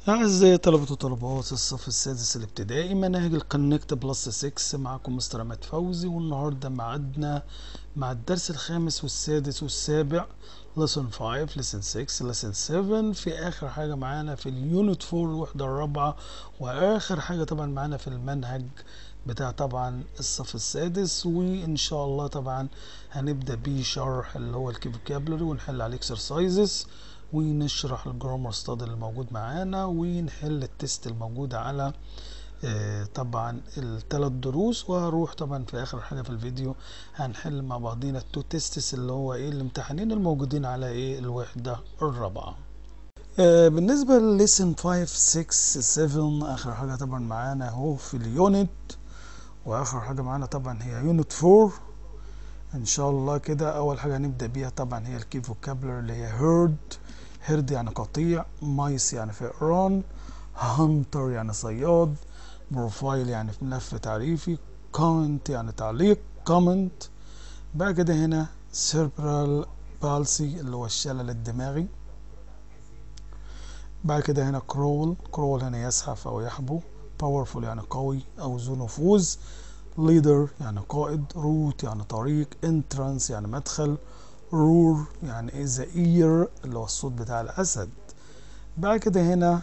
أعزائي طلبة وطلبات الصف السادس الابتدائي مناهج الكونكت بلس 6 معكم مستر أحمد فوزي والنهاردة معدنا مع الدرس الخامس والسادس والسابع lesson 5 lesson 6 lesson 7 في آخر حاجة معانا في اليونت 4 الوحدة الرابعة وآخر حاجة طبعا معانا في المنهج بتاع طبعا الصف السادس وإن شاء الله طبعا هنبدأ بيه شرح اللي هو الكيفوكابلري ونحل عليه exercises ونشرح الجرامر ستادي اللي موجود معانا ونحل التست الموجود على آه، طبعا الثلاث دروس وهروح طبعا في اخر حاجه في الفيديو هنحل مع بعضينا التو تيستس اللي هو ايه الامتحانين الموجودين على ايه الوحده الرابعه آه، بالنسبه لليسن 5 6 7 اخر حاجه طبعا معانا اهو في اليونت واخر حاجه معانا طبعا هي يونت 4 ان شاء الله كده اول حاجه هنبدا بيها طبعا هي الكي فوكابلر اللي هي هيرد هيرد يعني قطيع مايس يعني فئران هانتر يعني صياد بروفايل يعني في ملف تعريفي كومنت يعني تعليق كومنت بقى كده هنا سيربرال بالسي اللي هو الشلل الدماغي بعد كده هنا كرول كرول هنا يزحف او يحبو باورفول يعني قوي او ذو نفوذ ليدر يعني قائد روت يعني طريق انترانس يعني مدخل رور يعني ايه زئير اللي هو الصوت بتاع الاسد بعد كده هنا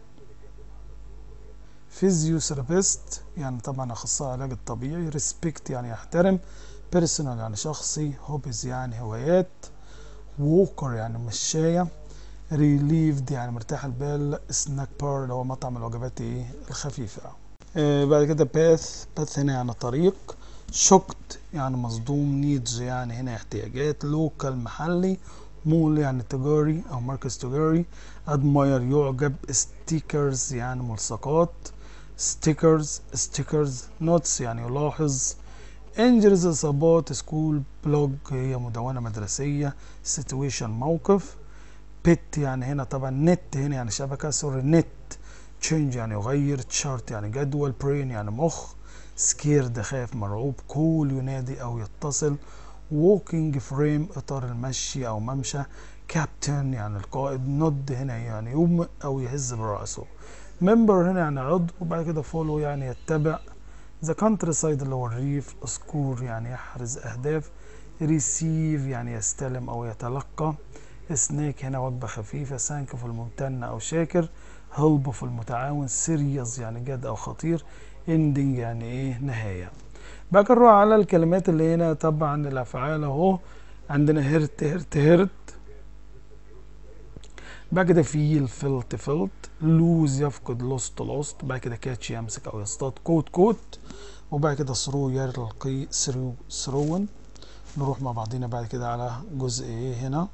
فيزيوثيرابيست يعني طبعا اخصائي علاج الطبيعي ريسبكت يعني يحترم بيرسونال يعني شخصي هوبيز يعني هوايات ووكر يعني مشاية ريليفد يعني مرتاح البال سناك بار اللي هو مطعم الوجبات ايه الخفيفة آه بعد كده باث باث هنا يعني طريق شوكت يعني مصدوم نيدز يعني هنا احتياجات لوكال محلي مول يعني تجاري او مركز تجاري ادماير يعجب ستيكرز يعني ملصقات ستيكرز ستيكرز نوتس يعني يلاحظ انجرز اصابات سكول بلوج هي مدونة مدرسية سيتويشن موقف بيت يعني هنا طبعا نت هنا يعني شبكة سوري نت تشينج يعني يغير تشارت يعني جدول برين يعني مخ سكيرد خايف مرعوب كول ينادي او يتصل ووكينج فريم اطار المشي او ممشى كابتن يعني القائد نود هنا يعني يوم او يهز براسه ممبر هنا يعني عضو وبعد كده فولو يعني يتبع ذا كانتري سايد اللي هو الريف سكور يعني يحرز اهداف ريسيف يعني يستلم او يتلقى سنيك هنا وجبه خفيفه سانك الممتن او شاكر هلب في المتعاون سيريس يعني جد او خطير اندنج يعني ايه نهايه بقى نروح على الكلمات اللي هنا طبعا الافعال اهو عندنا هرت هرت هرت بعد كده فيل فلت فلت لوز يفقد لوست لوست بعد كده كاتش يمسك او يصطاد كوت كوت وبعد كده ثرو يلقي ثرو ثرون نروح مع بعضينا بعد كده على جزء ايه هنا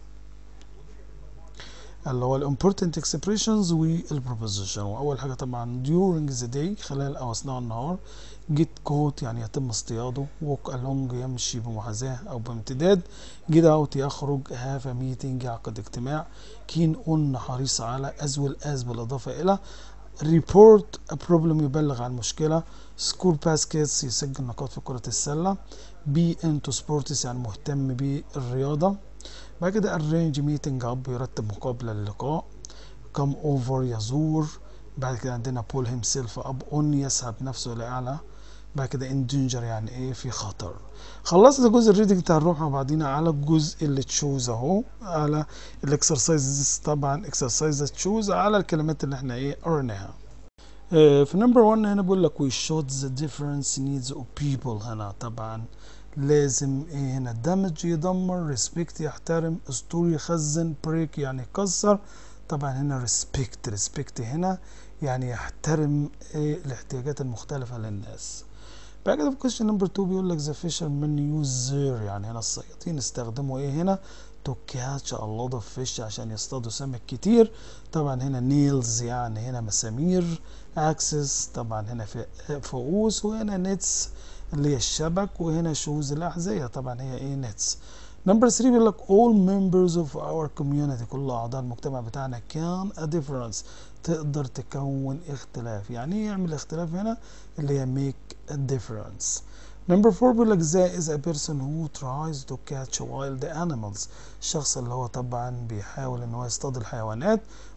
اللي هو الامبورتنت اكسبريشنز والبروبوزيشن واول حاجه طبعا during the day خلال او اثناء النهار get caught يعني يتم اصطياده walk along يمشي بمحاذاه او بامتداد get out يخرج have a meeting يعقد اجتماع keen on حريص على as well as بالاضافه الى report a problem يبلغ عن مشكله score baskets يسجل نقاط في كره السله be into sports يعني مهتم بالرياضه بعد كده arrange meeting up يرتب مقابلة للقاء come over يزور بعد كده عندنا pull himself up on يسحب نفسه لأعلى بعد كده in danger يعني ايه في خطر خلصت الجزء الريدنج بتاع نروح مع بعضينا على الجزء اللي تشوز اهو على الاكسرسايزز طبعا اكسرسايز تشوز على الكلمات اللي احنا ايه قريناها اه في نمبر 1 هنا بيقول لك we showed the different needs of people هنا طبعا لازم ايه هنا دمج يدمر ريسبكت يحترم اسطول يخزن بريك يعني يكسر طبعا هنا ريسبكت ريسبكت هنا يعني يحترم ايه الاحتياجات المختلفة للناس بعد كده في كويشن نمبر 2 بيقول لك ذا fishermen use their يعني هنا الصيادين استخدموا ايه هنا to catch a lot of fish عشان يصطادوا سمك كتير طبعا هنا nails يعني هنا مسامير axes طبعا هنا فؤوس وهنا نتس اللي هي الشبك وهنا شوز الأحذية طبعا هي ايه نتس نمبر 3 بيقول لك all members of our community كل أعضاء المجتمع بتاعنا can a difference تقدر تكون اختلاف يعني ايه يعمل اختلاف هنا اللي هي make a difference نمبر 4 بيقول لك there is a person who tries to catch wild animals الشخص اللي هو طبعا بيحاول ان هو يصطاد الحيوانات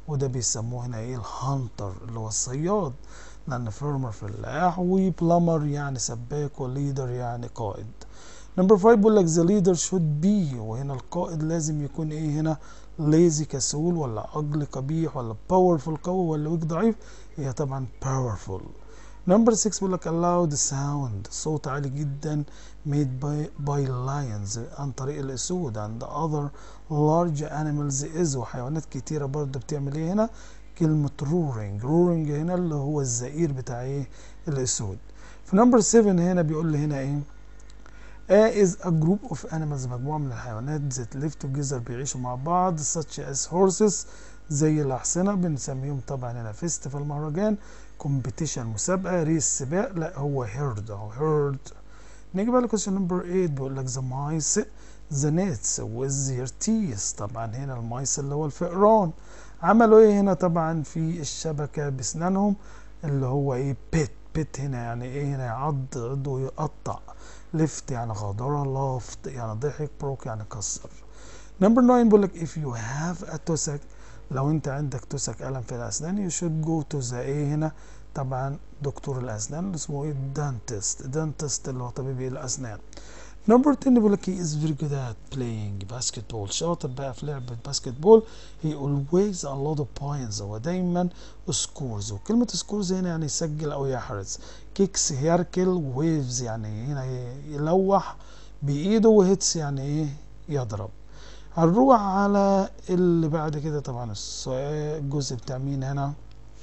وده بيسموه هنا ايه الهانتر اللي هو الصياد لان فيرمر فلاح وبلمر يعني سباك وليدر يعني قائد نمبر 5 بيقول لك the leader should be وهنا القائد لازم يكون ايه هنا lazy كسول ولا ugly قبيح ولا powerful قوي ولا weak ضعيف هي طبعا powerful نمبر 6 بيقول لك loud sound صوت عالي جدا made by, by lions عن طريق الاسود and other large animals is وحيوانات كتيرة برضه بتعمل ايه هنا كلمة roaring roaring هنا اللي هو الزئير بتاع ايه الاسود في نمبر 7 هنا بيقول لي هنا ايه A is a group of animals مجموعة من الحيوانات that live together بيعيشوا مع بعض such as horses زي الأحصنة بنسميهم طبعا هنا فيستيفال مهرجان competition مسابقة ريس سباق لا هو herd أهو herd نيجي بقى لكويشن نمبر 8 بيقول لك the mice the nets with their teeth طبعا هنا المايس اللي هو الفئران عملوا ايه هنا طبعا في الشبكة بسنانهم اللي هو ايه بيت بيت هنا يعني ايه هنا يعض يعض ويقطع ليفت يعني غادرة لافت يعني ضحك بروك يعني كسر نمبر 9 بيقول لك if you have a توسك لو انت عندك توسك ألم في الأسنان you should go to the ايه هنا طبعا دكتور الأسنان اللي اسمه ايه dentist dentist اللي هو طبيب الأسنان نمبر 10 بيقول لك he is very good at playing basketball شاطر بقى في لعبة باسكت بول he always a lot of points هو دايما سكورز وكلمة سكورز هنا يعني يسجل أو يحرز كيكس يركل ويفز يعني هنا يلوح بإيده وهيتس يعني إيه يضرب هنروح على اللي بعد كده طبعا السؤال الجزء بتاع مين هنا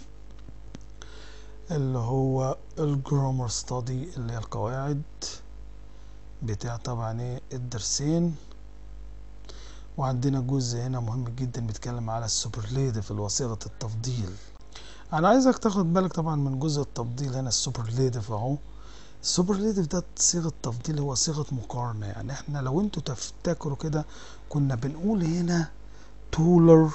اللي هو الجرامر ستادي اللي هي القواعد بتاع طبعا ايه الدرسين وعندنا جزء هنا مهم جدا بيتكلم على السوبرليتيف اللي هو صيغة التفضيل انا عايزك تاخد بالك طبعا من جزء التفضيل هنا السوبرليتيف اهو السوبرليتيف ده صيغة تفضيل هو صيغة مقارنة يعني احنا لو انتوا تفتكروا كده كنا بنقول هنا تولر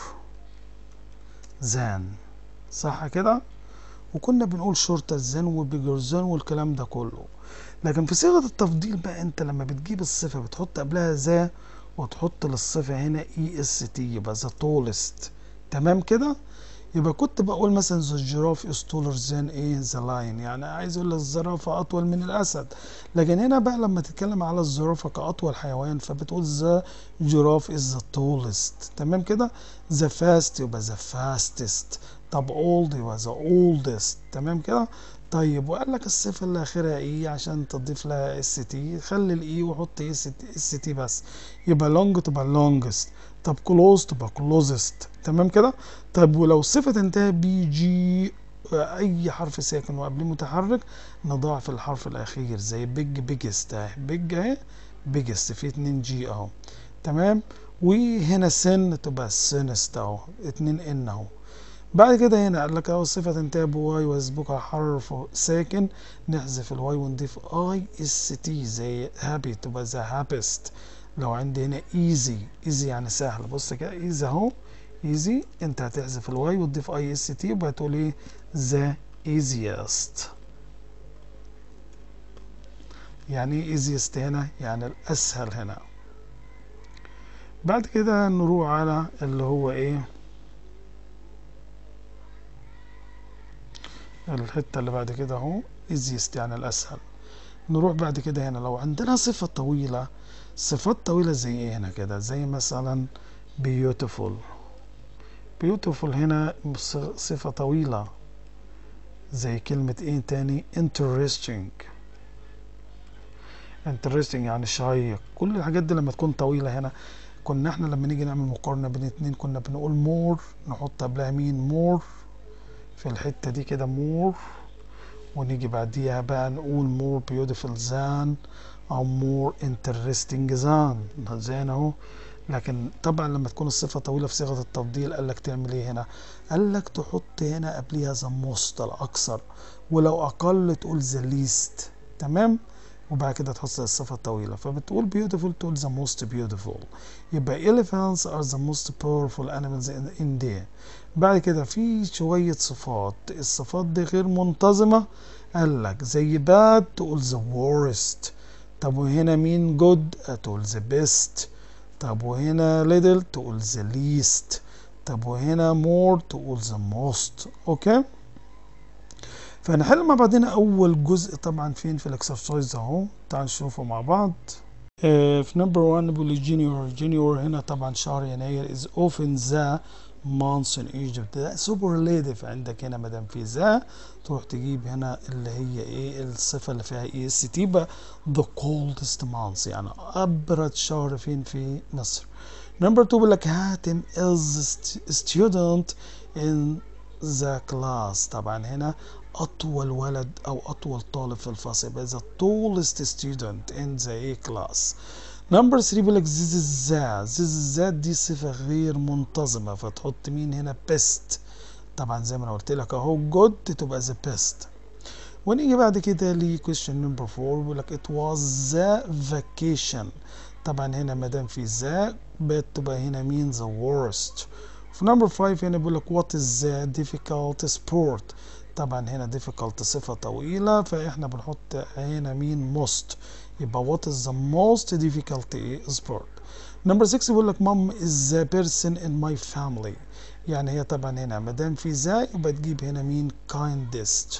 زان صح كده وكنا بنقول شورتر زان وبيجر زان والكلام ده كله لكن في صيغة التفضيل بقى انت لما بتجيب الصفة بتحط قبلها ذا وتحط للصفة هنا اي اس تي يبقى ذا تولست تمام كده يبقى كنت بقول مثلا ذا جيراف از تولر ذان ايه ذا لاين يعني عايز اقول الزرافة اطول من الاسد لكن هنا بقى لما تتكلم على الزرافة كاطول حيوان فبتقول ذا جيراف از ذا تولست تمام كده ذا فاست يبقى ذا فاستست طب اولد يبقى ذا اولدست تمام كده طيب وقال لك الصفة اللي آخرها إيه عشان تضيف لها اس تي خلي الإي وحط اس تي بس يبقى لونج تبقى لونجست طب كلوز تبقى كلوزست تمام كده طب ولو صفة تنتهي بي جي أي حرف ساكن وقبله متحرك نضاعف الحرف الأخير زي بيج بيجست أهي بيج أهي بيجست في اتنين جي أهو تمام وهنا سن تبقى سنست أهو اتنين إن أهو بعد كده هنا قال لك اهو الصفة تنتهي بواي ويسبقها حرف ساكن نحذف الواي ونضيف اي اس تي زي هابي تبقى ذا هابست لو عندي هنا ايزي ايزي يعني سهل بص كده ايزي اهو ايزي انت هتحذف الواي وتضيف اي اس تي يبقى تقول ايه ذا ايزيست يعني ايه ايزيست هنا يعني الاسهل هنا بعد كده نروح على اللي هو ايه الحتة اللي بعد كده اهو easiest يعني الأسهل نروح بعد كده هنا لو عندنا صفة طويلة صفات طويلة زي ايه هنا كده زي مثلا beautiful beautiful هنا صفة طويلة زي كلمة ايه تاني interesting interesting يعني شيق كل الحاجات دي لما تكون طويلة هنا كنا احنا لما نيجي نعمل مقارنة بين اتنين كنا بنقول more نحط قبلها مين more في الحتة دي كده مور ونيجي بعديها بقى نقول مور بيوتيفul زان او مور انترستنج زان زان اهو لكن طبعا لما تكون الصفة طويلة في صيغة التفضيل قال لك تعمل ايه هنا قال لك تحط هنا قبلها ذا موست الاكثر ولو اقل تقول ذا ليست تمام وبعد كده تحط الصفة الطويلة فبتقول beautiful تقول the most beautiful يبقى elephants are the most powerful animals in India بعد كده في شوية صفات الصفات دي غير منتظمة قال لك زي bad تقول the worst طب وهنا مين good تقول the best طب وهنا little تقول the least طب وهنا more تقول the most اوكي فنحل مع بعضنا اول جزء طبعا فين في الاكسرسايز اهو تعال نشوفه مع بعض آه، في نمبر 1 بيقول جونيور جونيور هنا طبعا شهر يناير is often the months in Egypt ده superlative عندك هنا ما دام في ذا تروح تجيب هنا اللي هي ايه الصفه اللي فيها اي اس تي بقى the coldest months يعني ابرد شهر فين في مصر نمبر 2 بيقول لك هاتم is student in the class طبعا هنا أطول ولد أو أطول طالب في الفصل يبقى the tallest student in the A class نمبر 3 بيقول لك this is the this is the دي صفة غير منتظمة فتحط مين هنا best طبعا زي ما انا قلت لك اهو good تبقى the best ونيجي بعد كده ل question number 4 بيقول لك it was the vacation طبعا هنا ما دام في the بتبقى هنا مين the worst في نمبر 5 هنا بيقول لك what is the difficult sport طبعا هنا difficult صفة طويلة فاحنا بنحط هنا مين most يبقى what is the most difficult sport نمبر 6 بيقول لك mom is the person in my family يعني هي طبعا هنا ما دام في ذا يبقى تجيب هنا مين kindest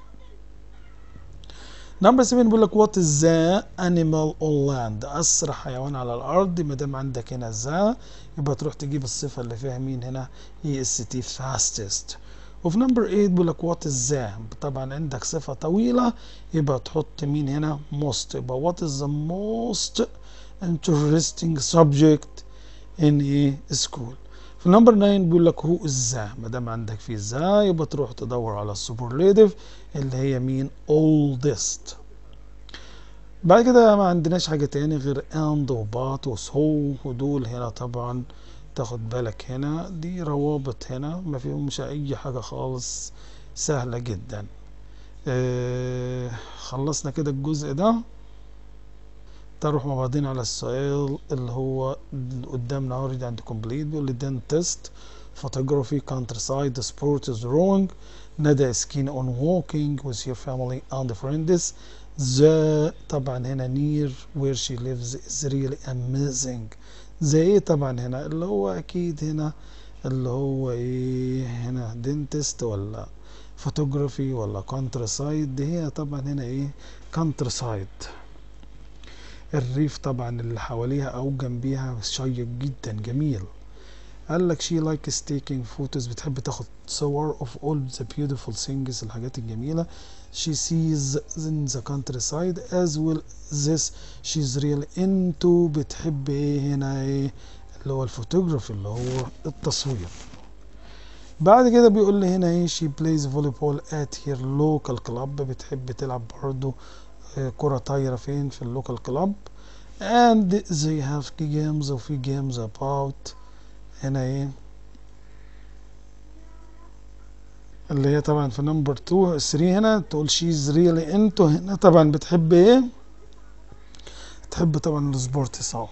نمبر 7 بيقول لك what is the animal on land اسرع حيوان على الارض ما دام عندك هنا ذا يبقى تروح تجيب الصفه اللي فيها مين هنا هي اس تي fastest وفي نمبر 8 بيقول لك what is the طبعا عندك صفه طويله يبقى تحط مين هنا most يبقى what is the most interesting subject in a school في نمبر 9 بيقول لك هو از ذا ما دام عندك في ذا يبقى تروح تدور على السوبرليتيف اللي هي مين oldest بعد كده ما عندناش حاجة تاني غير and وبات وسو ودول هنا طبعا تاخد بالك هنا دي روابط هنا ما فيهمش اي حاجة خالص سهلة جدا آه خلصنا كده الجزء ده نروح مع بعضين على السؤال اللي هو قدامنا اوريدي عند كومبليت بيقول لي dentist photography countryside sport is wrong ندى skin on walking with your family and friends the طبعا هنا near where she lives is really amazing زي ايه طبعا هنا اللي هو اكيد هنا اللي هو ايه هنا dentist ولا photography ولا countryside دي هي طبعا هنا ايه countryside الريف طبعا اللي حواليها او جنبيها شيق جدا جميل قال لك she likes taking photos بتحب تاخد صور of all the beautiful things الحاجات الجميلة she sees in the countryside as well this she's really into بتحب ايه هنا ايه اللي هو الفوتوغرافي اللي هو التصوير بعد كده بيقول لي هنا ايه she plays volleyball at her local club بتحب تلعب برضه كرة طايرة فين في اللوكال كلاب and they have games وفي games about هنا ايه اللي هي طبعا في نمبر 2 3 هنا تقول she's really into هنا طبعا بتحب ايه تحب طبعا السبورت صح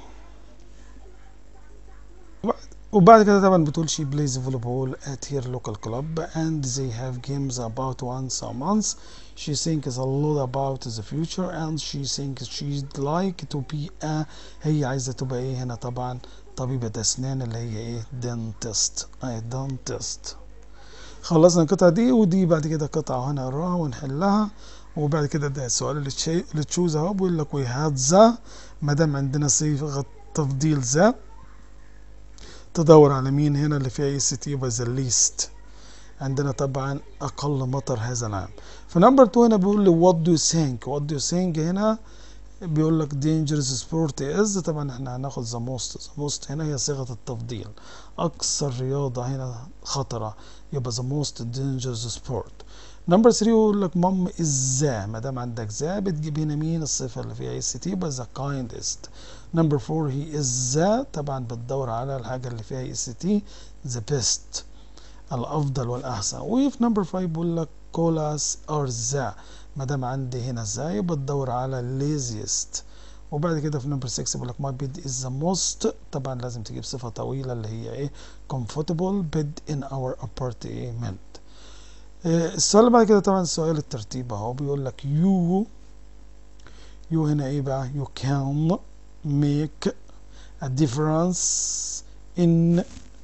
وبعد كده طبعا بتقول she plays volleyball at her local club and they have games about once a month she thinks a lot about the future and she thinks she'd like to be a هي عايزة تبقى ايه هنا طبعا طبيبة أسنان اللي هي ايه dentist اي dentist خلصنا القطعة دي ودي بعد كده قطعة هنقراها ونحلها وبعد كده ده السؤال اللي تشي... اللي تشوز اهو بيقول لك we had the ما دام عندنا صيغة تفضيل ذا تدور على مين هنا اللي فيها اي سي تي يبقى ذا ليست عندنا طبعا اقل مطر هذا العام فنمبر 2 هنا بيقول لي وات دو ثينك وات دو ثينك هنا بيقول لك dangerous سبورت از طبعا احنا هناخد ذا موست ذا موست هنا هي صيغه التفضيل اكثر رياضه هنا خطره يبقى ذا موست dangerous سبورت نمبر 3 يقول لك مام از ذا ما دام عندك ذا بتجيب هنا مين الصفه اللي فيها اي سي تي يبقى ذا كايندست نمبر 4 هي از ذا طبعا بتدور على الحاجه اللي فيها اي سي تي ذا بيست الافضل والاحسن وفي نمبر 5 بيقول لك كولاس ار ذا ما دام عندي هنا ذا يبقى تدور على ليزيست وبعد كده في نمبر 6 بيقول لك ماي بيد از ذا موست طبعا لازم تجيب صفه طويله اللي هي ايه comfortable bed in our apartment السؤال اللي بعد كده طبعا سؤال الترتيب اهو بيقول لك يو يو هنا ايه بقى you can make a difference in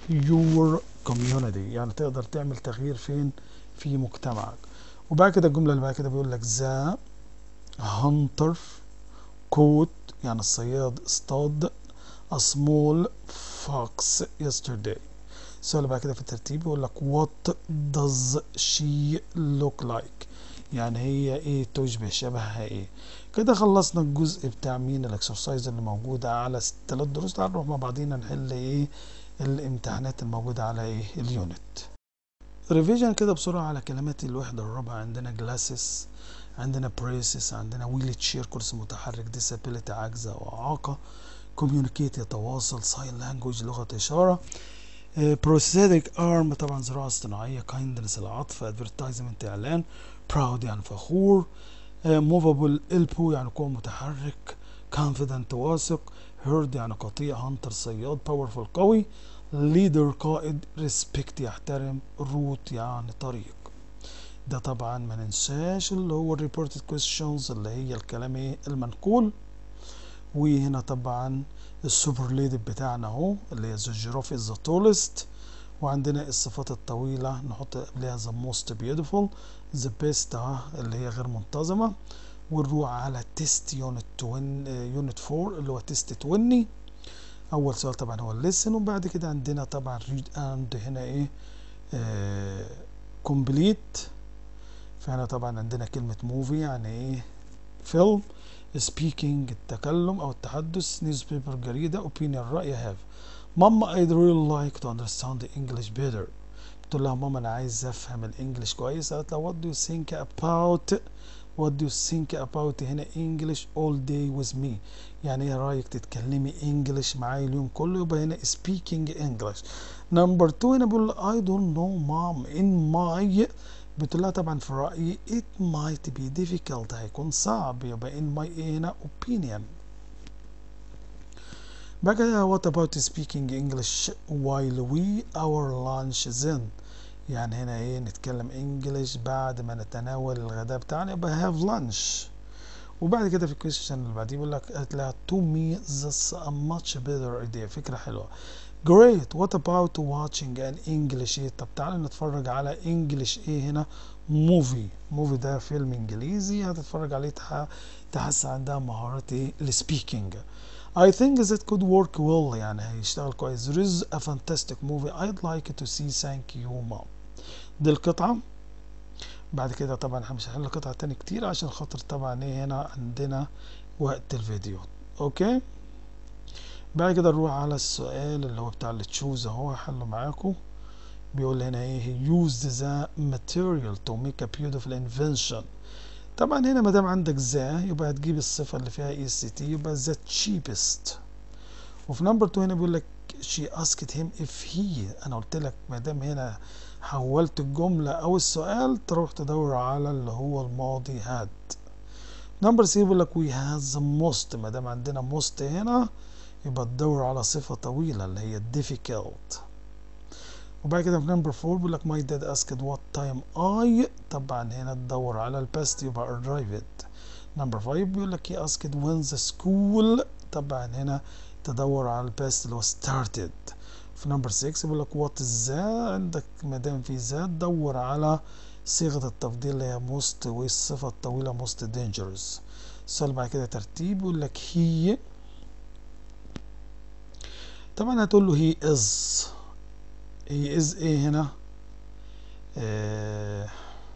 your community يعني تقدر تعمل تغيير فين في مجتمعك وبعد كده الجملة اللي بعد كده بيقول لك ذا hunter caught يعني الصياد اصطاد a small fox yesterday السؤال اللي بعد كده في الترتيب بيقول لك what does she look like يعني هي ايه تشبه شبهها ايه كده خلصنا الجزء بتاع مين الاكسرسايز اللي موجودة على ثلاث دروس تعال نروح مع بعضينا نحل ايه الامتحانات الموجودة على ايه اليونت ريفيجن كده بسرعة على كلمات الوحدة الرابعة عندنا جلاسس عندنا بريسس عندنا ويل تشير كرسي متحرك ديسابيليتي عجزة وإعاقة كوميونيكيت يتواصل ساين لانجوج لغة إشارة بروستاتيك ارم طبعا زراعة اصطناعية كايندنس العطف ادفرتايزمنت اعلان براود يعني فخور موفابل البو يعني قوة متحرك confident واثق هيرد يعني قطيع هانتر صياد باورفul قوي ليدر قائد ريسبكت يحترم روت يعني طريق ده طبعا ما ننساش اللي هو الريبورتد كويستشنز اللي هي الكلام ايه المنقول وهنا طبعا السوبرليتيف بتاعنا اهو اللي هي ذا جيراف از ذا تولست وعندنا الصفات الطويلة نحط قبلها ذا موست بيوتيفول ذا بيست اللي هي غير منتظمة ونروح على تيست يونت يونت 4 اللي هو تيست 20 اول سؤال طبعا هو الليسن وبعد كده عندنا طبعا ريد اند هنا ايه كومبليت فهنا طبعا عندنا كلمة موفي يعني ايه فيلم speaking التكلم او التحدث newspaper جريدة opinion رأي have ماما I'd really like to understand the English better قلت لها ماما انا عايز افهم الانجليش كويس قالت لها what do you think about what do you think about هنا English all day with me يعني ايه رايك تتكلمي انجليش معايا اليوم كله يبقى هنا speaking English نمبر 2 هنا بيقول I don't know mom in my بتقول لها طبعا في رأيي it might be difficult هيكون صعب يبقى in my ايه هنا opinion بعد كده what about speaking English while we our lunch then يعني هنا ايه نتكلم انجليش بعد ما نتناول الغداء بتاعنا يبقى have lunch وبعد كده في الكويشن اللي بعديه بيقول لك قالت لها to me that's a much better idea فكرة حلوة great what about watching an English ايه طب تعالى نتفرج على English ايه هنا موفي موفي ده فيلم انجليزي هتتفرج عليه تح... تحس عندها مهارة ايه السبيكينج I think that could work well يعني هيشتغل كويس there is a fantastic movie I'd like to see thank you mom دي القطعة بعد كده طبعا احنا مش هنحل قطعة تاني كتير عشان خاطر طبعا ايه هنا عندنا وقت الفيديو اوكي بعد كده نروح على السؤال اللي هو بتاع اللي تشوز اهو هحله معاكم بيقول هنا ايه he used the material to make a beautiful invention طبعا هنا ما دام عندك ذا يبقى هتجيب الصفة اللي فيها اي سي تي يبقى the cheapest وفي نمبر 2 هنا بيقول لك she asked him if he انا قلت لك ما دام هنا حولت الجملة او السؤال تروح تدور على اللي هو الماضي had نمبر 3 بيقول لك we had the most ما دام عندنا most هنا يبقى تدور على صفة طويلة اللي هي difficult وبعد كده في نمبر 4 بيقول لك my dad asked what time I طبعا هنا تدور على الباست يبقى arrived نمبر 5 بيقول لك he asked when the school طبعا هنا تدور على الباست اللي هو started في نمبر 6 بيقول لك what is that عندك ما دام في ذات دور على صيغة التفضيل اللي هي most والصفة الطويلة most dangerous السؤال بعد كده ترتيب بيقول لك he طبعا هتقول له he is he is ايه هنا آه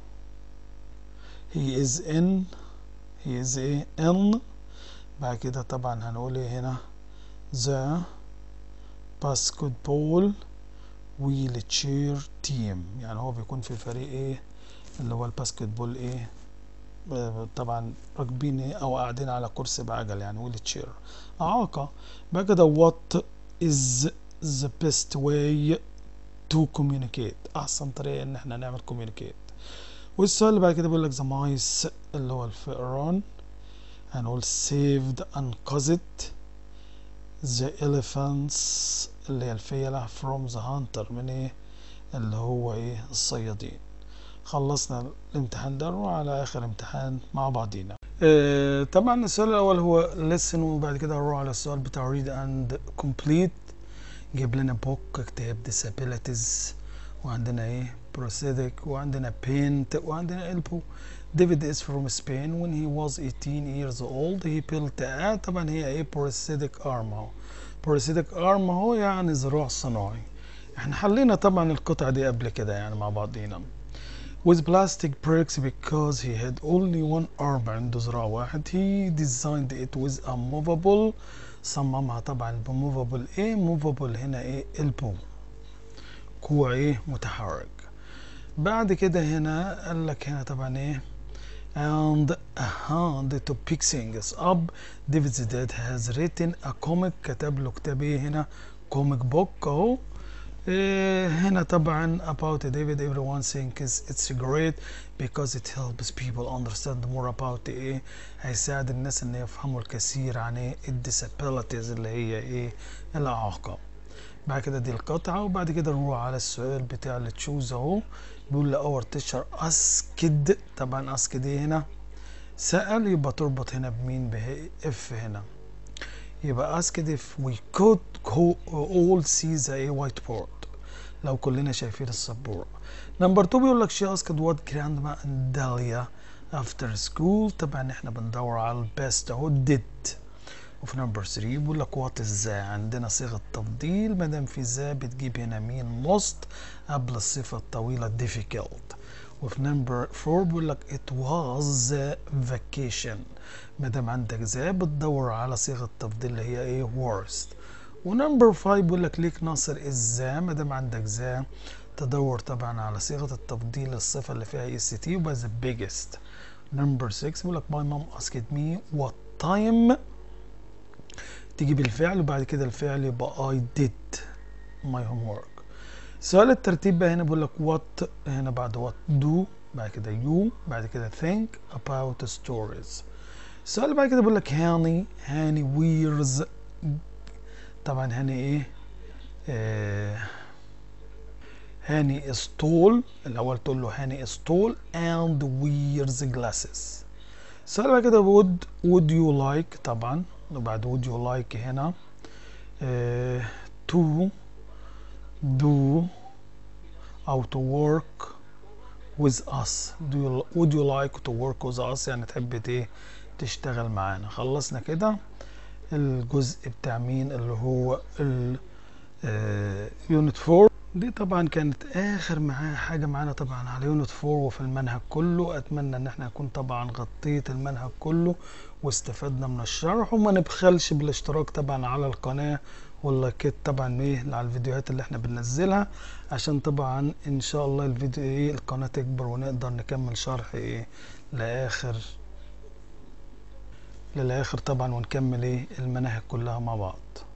he is in he is ايه in بعد كده طبعا هنقول ايه هنا the basketball wheelchair team يعني هو بيكون في فريق ايه اللي هو الباسكتبول ايه آه طبعا راكبين ايه او قاعدين على كرسي بعجل يعني ويل تشير اعاقه بعد كده what is the best way to communicate احسن طريقه ان احنا نعمل communicate والسؤال اللي بعد كده بيقول لك the mice اللي هو الفئران هنقول saved انقذت the elephants اللي هي الفيلة from the hunter من ايه اللي هو ايه الصيادين خلصنا الامتحان ده نروح على اخر امتحان مع بعضينا اه طبعا السؤال الاول هو listen وبعد كده هنروح على السؤال بتاع read and complete جيب لنا book كتاب disabilities وعندنا ايه prosthetic وعندنا paint وعندنا elbow David is from Spain when he was 18 years old he built a طبعا هي ايه prosthetic arm اهو prosthetic arm اهو يعني ذراع صناعي احنا حلينا طبعا القطعة دي قبل كده يعني مع بعضينا with plastic bricks because he had only one arm عنده ذراع واحد he designed it with a movable صممها طبعا بموفابل ايه موفابل هنا ايه elbow كوع ايه متحرك بعد كده هنا قال لك هنا طبعا ايه and a hand to pick things up David's dad has written a comic كتب له كتاب ايه هنا comic book اهو إيه هنا طبعا about David everyone thinks it's great because it helps people understand more about ايه هيساعد الناس ان يفهموا الكثير عن ايه الديسابيلتيز اللي هي ايه الاعاقة بعد كده دي القطعة وبعد كده نروح على السؤال بتاع اللي تشوز اهو بيقول لي اور تيشر اسكد طبعا اسكد ايه هنا سأل يبقى تربط هنا بمين به اف هنا يبقى اسكد if we could all see the whiteboard لو كلنا شايفين السبورة نمبر 2 بيقول لك she asked what grandma and Dahlia after school طبعا احنا بندور على البيست اهو did وفي نمبر 3 بيقول لك وات ازاي عندنا صيغه تفضيل ما دام في ذا بتجيب هنا مين most قبل الصفه الطويله difficult وفي نمبر 4 بيقول لك it was vacation ما دام عندك ذا بتدور على صيغه تفضيل اللي هي ايه worst ونمبر 5 بيقول لك ليك ناصر ازاي ما دام عندك ذا تدور طبعا على صيغه التفضيل الصفه اللي فيها اس تي يبقى the biggest نمبر 6 بيقول لك my mom asked me what time تيجي بالفعل وبعد كده الفعل يبقى I did my homework سؤال الترتيب بقى هنا بيقول لك what هنا بعد what do بعد كده you بعد كده think about stories السؤال اللي بعد كده بيقول لك هاني هاني wears طبعا هاني ايه آه هاني is tall الاول تقول له هاني is tall and wears glasses السؤال اللي بعد كده would would you like طبعا وبعد would you like هنا uh, to do أو to work with us do you, would you like to work with us يعني تحب ايه تشتغل معانا خلصنا كده الجزء بتاع مين اللي هو ال يونت 4 دي طبعا كانت اخر معاها حاجه معانا طبعا على يونت 4 وفي المنهج كله اتمنى ان احنا نكون طبعا غطيت المنهج كله واستفدنا من الشرح وما نبخلش بالاشتراك طبعا على القناه واللايكات طبعا ايه على الفيديوهات اللي احنا بننزلها عشان طبعا ان شاء الله الفيديو ايه القناه تكبر ونقدر نكمل شرح ايه لاخر للاخر طبعا ونكمل ايه المناهج كلها مع بعض